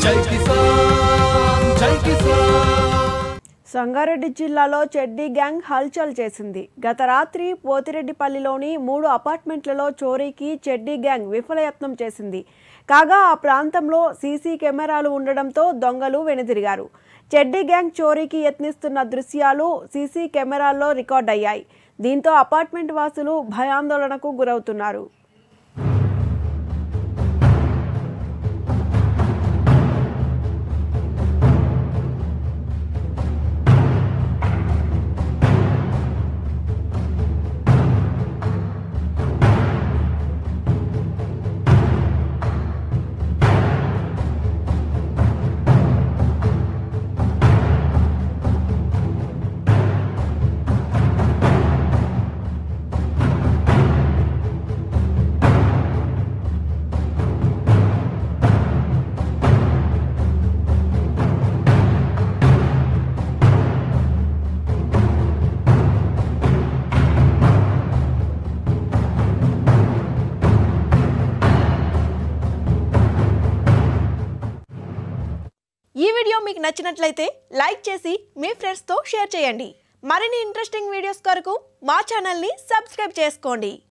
జై కిసాన్ జై కిసాన్ సంగారెడ్డి జిల్లాలో చెడ్డీ గ్యాంగ్ హల్చల్ చేసింది గత రాత్రి పోతిరెడ్డిపల్లిలోని మూడు అపార్ట్మెంట్లలో చోరీకి చెడ్డీ గ్యాంగ్ విఫలయత్నం చేసింది కాగా ఆ ప్రాంతంలో సీసీ కెమెరాలు ఉండడంతో దొంగలు వెనుదిరిగారు చెడ్డీ గ్యాంగ్ చోరీకి యత్నిస్తున్న దృశ్యాలు సీసీ కెమెరాల్లో రికార్డయ్యాయి దీంతో అపార్ట్మెంట్ వాసులు భయాందోళనకు గురవుతున్నారు ఈ వీడియో మీకు నచ్చినట్లయితే లైక్ చేసి మీ ఫ్రెండ్స్తో షేర్ చేయండి మరిన్ని ఇంట్రెస్టింగ్ వీడియోస్ కొరకు మా ఛానల్ని సబ్స్క్రైబ్ చేసుకోండి